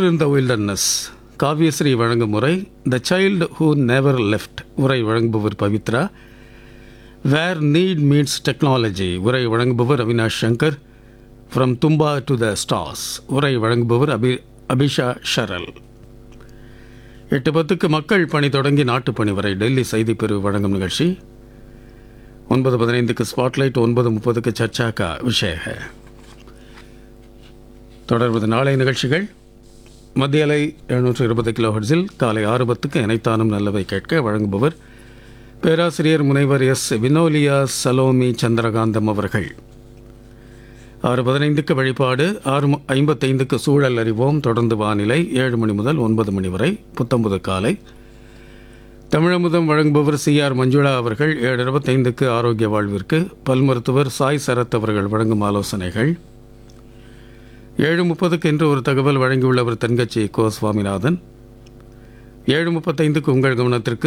explore in the wilderness Kaviyasri வழங்கும் முறை the child who never left உரை வழங்குபவர் Pavithra where need meets technology உரை வழங்குபவர் Avinash Shankar from Thumba to the stars உரை வழங்குபவர் அபி அபிஷா ஷரல் எட்டு பத்துக்கு மக்கள் பணி தொடங்கி நாட்டுப்பணி வரை டெல்லி செய்திப் பிரிவு வழங்கும் நிகழ்ச்சி ஒன்பது பதினைந்துக்கு ஸ்பாட்லைட் ஒன்பது முப்பதுக்கு சர்ச்சாக்கா விஷேக தொடர்வது நாளை நிகழ்ச்சிகள் மத்திய அலை எழுநூற்று இருபது கிலோ ஹெர்ட்ஸில் காலை ஆறு பத்துக்கு இணைத்தானும் நல்லவை கேட்க வழங்குபவர் பேராசிரியர் முனைவர் எஸ் வினோலியா சலோமி சந்திரகாந்தம் அவர்கள் ஆறு பதினைந்துக்கு வழிபாடு ஆறு மு- ஐம்பத்தைந்துக்கு சூழல் அறிவோம் தொடர்ந்து வானிலை ஏழு மணி முதல் ஒன்பது மணி வரை புத்தம்புது காலை தமிழமுதம் வழங்குபவர் சி ஆர் மஞ்சுளா அவர்கள் ஏழு இருபத்தைந்துக்கு ஆரோக்கிய வாழ்விற்கு பல் மருத்துவர் சாய் சரத் அவர்கள் வழங்கும் ஆலோசனைகள் ஏழு முப்பதுக்கு என்று ஒரு தகவல் வழங்கியுள்ளவர் தென்கட்சி கோ சுவாமிநாதன் ஏழு முப்பத்தைந்துக்கு உங்கள் கவனத்திற்கு